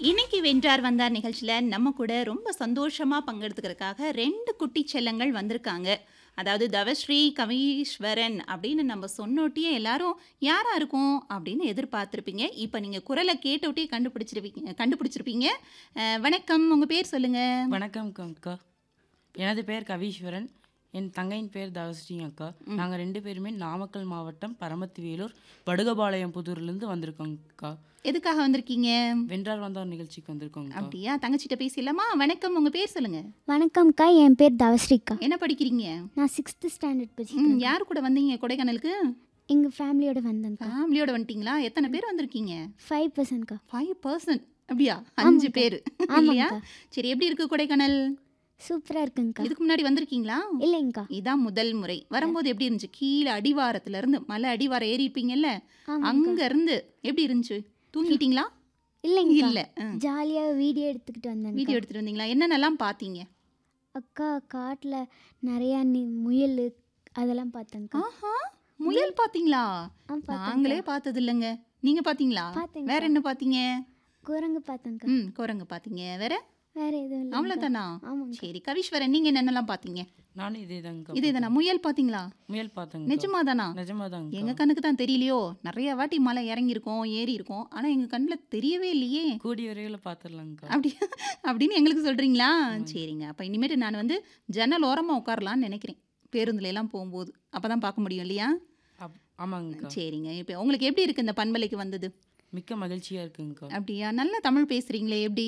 இன்னைக்கு வென்றார் வந்தார் நிகழ்ச்சியில் நம்ம கூட ரொம்ப சந்தோஷமாக பங்கெடுத்துக்கிறதுக்காக ரெண்டு குட்டி செல்லங்கள் வந்திருக்காங்க அதாவது தவஸ்ரீ கவீஸ்வரன் அப்படின்னு நம்ம சொன்னோட்டியே எல்லாரும் யாரா இருக்கும் அப்படின்னு எதிர்பார்த்துருப்பீங்க இப்போ நீங்கள் குரலை கேட்டோட்டே கண்டுபிடிச்சிருப்பீங்க கண்டுபிடிச்சிருப்பீங்க அஹ், வணக்கம் உங்கள் பேர் சொல்லுங்கள் வணக்கம் அக்கா எனது பெயர் கவீஸ்வரன் என் தங்கையின் பெயர் தவஸ்ரீ அக்கா நாங்கள் ரெண்டு பேருமே நாமக்கல் மாவட்டம் பரமத்தி வேலூர் வடுகபாளையம் புதூர்லேருந்து வந்திருக்கோம் அக்கா எதுக்காக வந்திருக்கீங்க வென்றார் வந்தார் நிகழ்ச்சிக்கு வந்திருக்கோம் அக்கா அப்படியா தங்கச்சிட்ட பேசிடலாமா வணக்கம் உங்கள் பேர் சொல்லுங்கள் வணக்கம்க்கா என் பேர் தவஸ்ரீக்கா என்ன படிக்கிறீங்க நான் சிக்ஸ்த்து ஸ்டாண்டர்ட் ம், படிச்சிருக்கேன் யார் கூட வந்தீங்க கொடைக்கானலுக்கு எங்கள் ஃபேமிலியோட வந்தேன்க்கா ஃபேமிலியோட வந்துட்டீங்களா எத்தனை பேர் வந்திருக்கீங்க ஃபைவ் பர்சன்ட்க்கா ஃபைவ் பர்சன்ட் அப்படியா அஞ்சு பேர் இல்லையா சரி எப்படி இருக்கு கொடைக்கானல் சூப்பராக இருக்குங்கக்கா இதுக்கு முன்னாடி வந்திருக்கீங்களா இல்லைங்கக்கா இதான் முதல் முறை வரும்போது எப்படி இருந்துச்சு கீழே அடிவாரத்துல இருந்து மலை அடிவாரம் ஏறி இருப்பீங்கல்ல அங்க இருந்து எப்படி இருந்துச்சு தூங்கிட்டீங்களா இல்லைங்கக்கா இல்ல ஜாலியாக வீடியோ எடுத்துக்கிட்டு வந்தேன் வீடியோ எடுத்துட்டு வந்தீங்களா என்னென்னலாம் பார்த்தீங்க அக்கா காட்டில் நிறையா நி முயல் அதெல்லாம் பார்த்தேங்க்கா ஆஹா முயல் பார்த்தீங்களா ஆ பார்த்தேன் நாங்களே பார்த்தது இல்லைங்க நீங்க பார்த்தீங்களா பார்த்தேங்க. வேற என்ன பார்த்தீங்க குரங்கு பார்த்தேங்க்கா ம் குரங்கு பார்த்தீங்க வேற வேற எதுவும் இல்லை அவ்வளோதானா ஆமாங்க சரி கவீஸ்வரன் நீங்க என்னென்னலாம் பார்த்தீங்க நானும் இதே தாங்க இது தானா முயல் பார்த்தீங்களா முயல் பார்த்தேங்க நிஜமாதானா நிஜமாதாங்க எங்க கண்ணுக்கு தான் தெரியலையோ நிறைய வாட்டி மலை இறங்கி இருக்கோம் ஏறி இருக்கோம் ஆனா எங்க கண்ணுல தெரியவே இல்லையே கூடிய விரைவில் பார்த்துடலாங்க்கா அப்படி அப்படின்னு எங்களுக்கு சொல்றீங்களா சரிங்க அப்ப இனிமேட்டு நான் வந்து ஜன்னல் ஓரமா உட்காரலாம்னு நினைக்கிறேன் பேருந்துல எல்லாம் போகும்போது அப்பதான் பார்க்க முடியும் இல்லையா அப் ஆமாங்கக்கா சரிங்க இப்போ உங்களுக்கு எப்படி இருக்கு இந்த பண்பலைக்கு வந்தது மிக்க மகிழ்ச்சியாக இருக்குங்கக்கா அப்படியா நல்லா தமிழ் பேசுறீங்களே எப்படி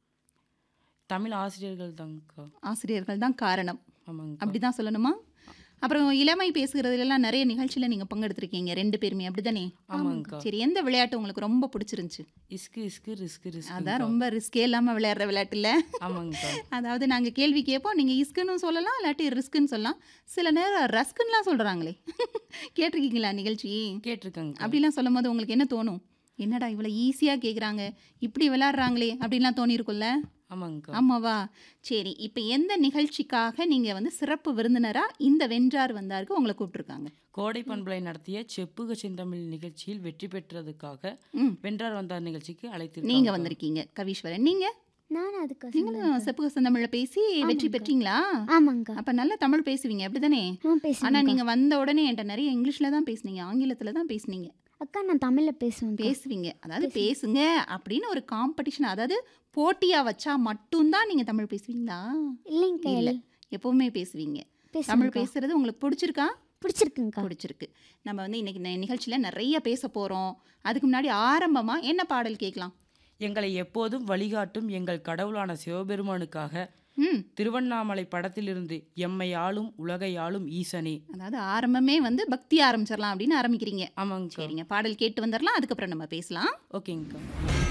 தமிழ் ஆசிரியர்கள் தாங்கக்கா ஆசிரியர்கள் தான் காரணம் ஆமாங்கக்கா அப்படிதான் சொல்லணுமா அப்புறம் இளமை பேசுகிறதுலாம் நிறைய நிகழ்ச்சியில நீங்க பங்கெடுத்திருக்கீங்க ரெண்டு பேருமே அப்படிதானே ஆமாங்கக்கா சரி எந்த விளையாட்டு உங்களுக்கு ரொம்ப பிடிச்சிருந்துச்சு இஸ்கு இஸ்கு ரிஸ்கு ரிஸ்க் அதான் ரொம்ப ரிஸ்கே இல்லாம விளையாடுற விளையாட்டு இல்ல ஆமாங்கக்கா அதாவது நாங்க கேள்வி கேட்போம் நீங்க இஸ்க்குன்னு சொல்லலாம் இல்லாட்டி ரிஸ்க்குன்னு சொல்லலாம் சில நேரம் ரஸ்க்குன்னுலாம் சொல்றாங்களே கேட்டிருக்கீங்களா நிகழ்ச்சி கேட்டிருக்கேங்க அப்படிலாம் சொல்லும் போது உங்களுக்கு என்ன தோணும் என்னடா இவ்வளோ ஈஸியாக கேட்குறாங்க இப்படி விளையாடுறாங்களே அப்படின்லாம் தோணியிருக்குல்ல ஆமாங்கக்கா ஆமாவா சரி இப்போ எந்த நிகழ்ச்சிக்காக நீங்கள் வந்து சிறப்பு விருந்தினராக இந்த வென்றார் வந்தாருக்கு உங்களை கூப்பிட்டுருக்காங்க கோடை பண்பலை நடத்திய செப்புக செந்தமிழ் நிகழ்ச்சியில் வெற்றி பெற்றதுக்காக ம் வென்றார் வந்தார் நிகழ்ச்சிக்கு அழைத்து நீங்கள் வந்திருக்கீங்க கவீஸ்வரன் நீங்கள் நானும் அதுக்கா நீங்களும் செப்புக செந்தமிழில் பேசி வெற்றி பெற்றீங்களா ஆமாங்கக்கா அப்போ நல்லா தமிழ் பேசுவீங்க அப்படிதானே ஆ பேசுவேன் ஆனால் நீங்கள் வந்த உடனே என்கிட்ட நிறைய இங்கிலீஷில் தான் பேசுனீங்க ஆங்கிலத்தில் தான் பேசுனீங்க அக்கா நான் தமிழில் பேசுவேன் பேசுவீங்க அதாவது பேசுங்க அப்படின்னு ஒரு காம்படிஷன் அதாவது போட்டியாக வச்சா மட்டும்தான் நீங்கள் தமிழ் பேசுவீங்களா இல்லைங்கக்கா இல்லை எப்பவுமே பேசுவீங்க பேசுவேன் தமிழ் பேசுறது உங்களுக்கு பிடிச்சிருக்கா பிடிச்சிருக்குங்கக்கா பிடிச்சிருக்கு நம்ம வந்து இன்னைக்கு நி- நிகழ்ச்சியில நிறைய பேச போறோம் அதுக்கு முன்னாடி ஆரம்பமா என்ன பாடல் கேட்கலாம் எங்களை எப்போதும் வழிகாட்டும் எங்கள் கடவுளான சிவபெருமானுக்காக ம் திருவண்ணாமலை படத்திலிருந்து எம்மை ஆளும் உலகை ஆளும் ஈசனே அதாவது ஆரம்பமே வந்து பக்தி ஆரம்பிச்சிடலாம் அப்படின்னு ஆரம்பிக்கிறீங்க ஆமாங்கக்கா சரிங்க பாடல் கேட்டு வந்துடலாம் அதுக்கப்புறம் நம்ம பேசலாம் ஓகேங்கக்கா